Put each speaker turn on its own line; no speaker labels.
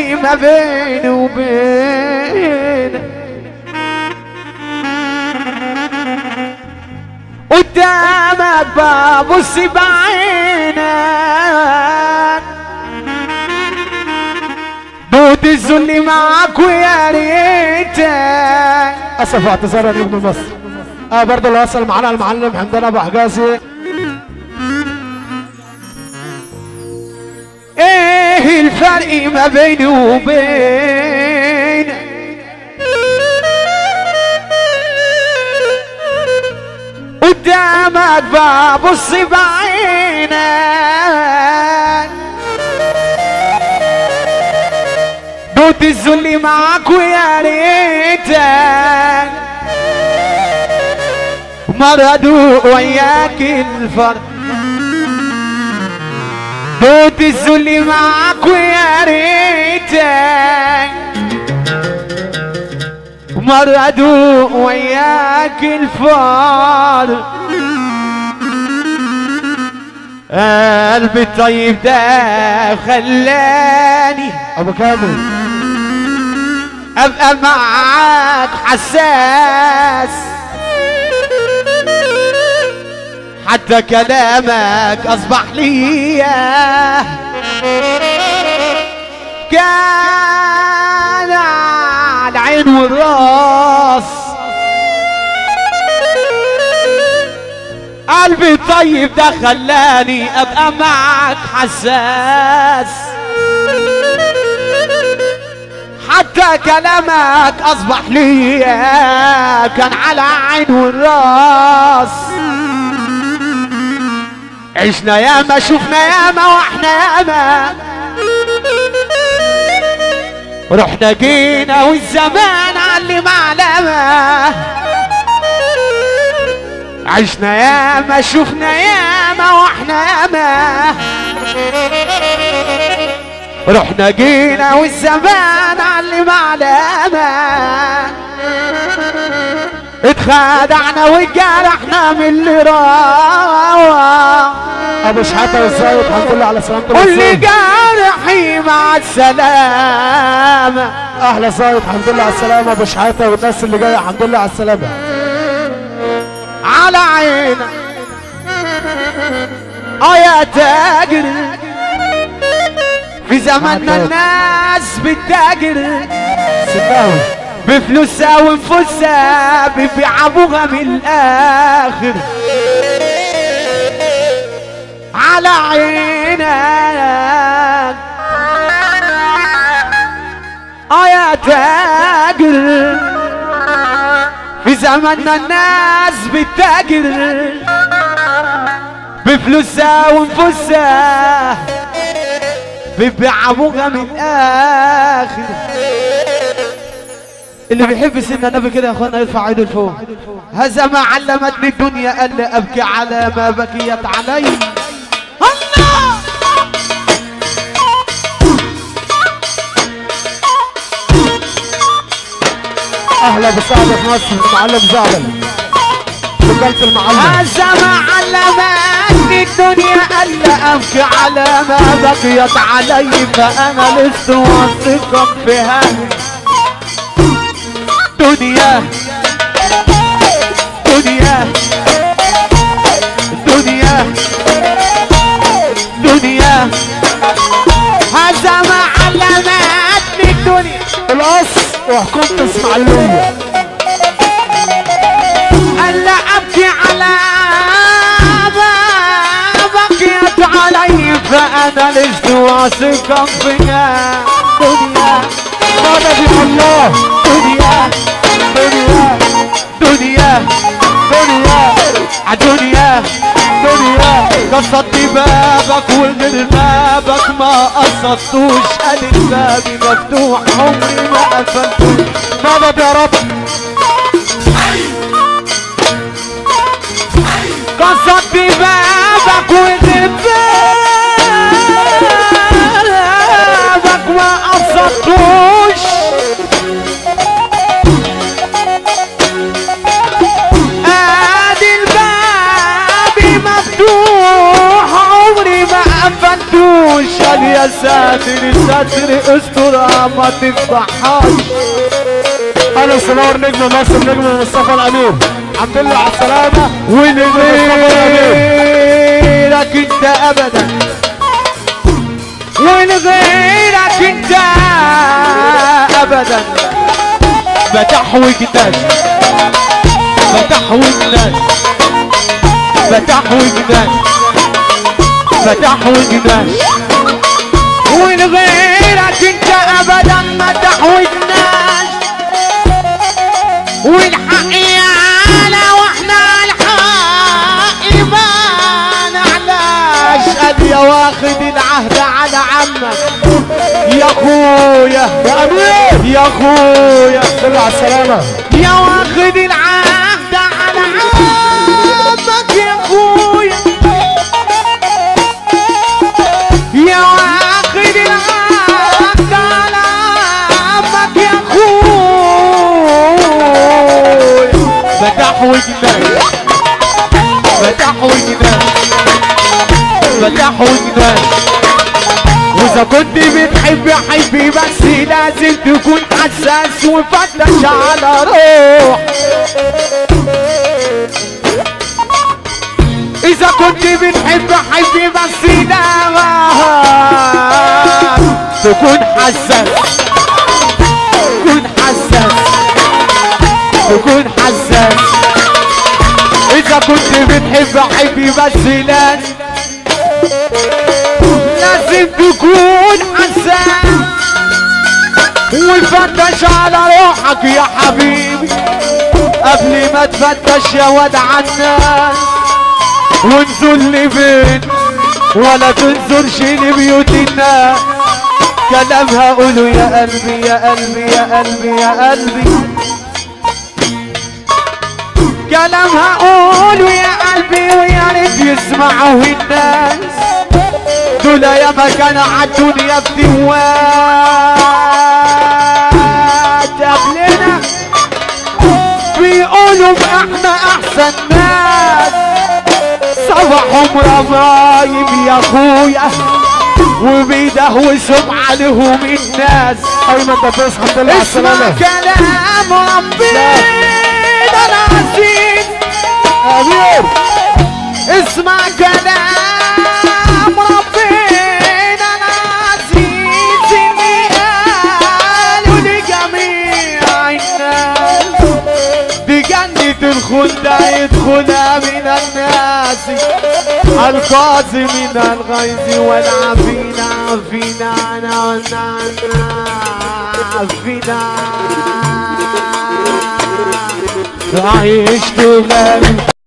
ما بيني وبينك قدامك ببص بعينك دوت الذل معاك ويا ريتك
اسف اعتذارا لابن مصر اه برضه اللي وصل معانا المعلم حمدان ابو حجازي
ايه الفرق ما بيني وبينك قدامك ببص بعينك دوت الذل معاك ويا ريتك مرضوا وياك الفرق دوت الذل معاك ويا ريتك مرضوا وياك الفار قلبي الطيب ده خلاني
ابو كامل
ابقى معاك حساس حتى كلامك اصبح ليا كان على العين والراس قلبي الطيب ده خلاني ابقى معاك حساس حتى كلامك اصبح ليا كان على عين والراس عشنا ياما شفنا ياما واحنا ياما رحنا جينا والزمان علم علامة عشنا ياما شفنا ياما واحنا ياما رحنا جينا والزمان علم علامة اتخدعنا واتجرحنا من اللي راح
ابو شحاته والزايد الحمد لله على سلامته
واللي
والسلام.
جرحي مع السلامة
اهلا زايد الحمد لله على السلامه ابو شحاته والناس اللي جايه الحمد لله على السلامه
على عينك اه يا تاجر في زماننا الناس بتتاجر
سناوي
بفلوسها ونفوسها بيبيعوها من الاخر على عينك اه يا تاجر في زماننا الناس بتتاجر بفلوسها ونفوسها بيبيعوها من الاخر اللي بيحب سيدنا النبي كده يا اخوانا يرفع ايده لفوق هذا ما علمتني الدنيا الا ابكي على ما بكيت علي الله
اهلا بسعد في مصر المعلم زعبل رجاله المعلم
هذا ما علمتني الدنيا الا ابكي على ما بقيت علي فانا لست واثقا فيها دنيا دنيا دنيا دنيا هذا ما علمتني الدنيا
القص وحكومه اسماعيليه
ألا أبكي على ما بقيت علي فأنا لست واثقا فيها دنيا
مدد الله
دنيا دنيا دنيا دنيا عدنيا دنيا قصدت بابك وغير بابك ما قصدتوش قال بابي مفتوح عمري ما قفلتوش
مدد يا رب
قصدت بابك وغير بابك ما قصدتوش ادي الباب مفتوح عمري ما قفلتوش قال يا ساتر ستر استر ما تفضحهاش
انا سنور نجم مصر نجم مصطفى الامير الحمد لله على السلامه
ولغيرك انت ابدا ولغيرك انت ابدا فتح وجدان فتح وجدان فتح وجدان فتح وجدان ولغيرك انت ابدا ما تحوجناش والحق يانا واحنا الحق ما نعلاش قال يا واخد العهد على عمك يا اخويا
يا امير
يا اخويا
الحمد لله على السلامه
يا واخد العهد على عمك يا اخويا يا واخد العهد على عمك يا اخويا فتح وجنان فتح وجنان فتح وجنان واذا كنت بتحب حبي بس لازم تكون حساس وفتش على روح اذا كنت بتحب حبي بس لازم تكون حساس تكون حساس تكون حساس اذا كنت بتحب حبي بس لازم لازم تكون حساس وفتش على روحك يا حبيبي قبل ما تفتش يا واد الناس وانزل لي فين ولا تنظرش لبيوت الناس كلام هقوله يا قلبي يا قلبي يا قلبي يا قلبي كلام هقوله يا قلبي ويا ريت يسمعه الناس دول يا ما كانوا عالدنيا في دوات قبلنا بيقولوا احنا احسن ناس صبحهم ربايب يا اخويا وبيدهوسهم عليهم الناس
ايمن دبوس الحمد لله على
اسمع
السلامه
كلام ربنا العزيز
امير
اسمع كلام ربنا العزيز اللي قالوا لجميع الناس دي جنة الخلد يدخلها من الناس القاسي من الغيظ والعافين عافينا عنا عافينا عيشت غالي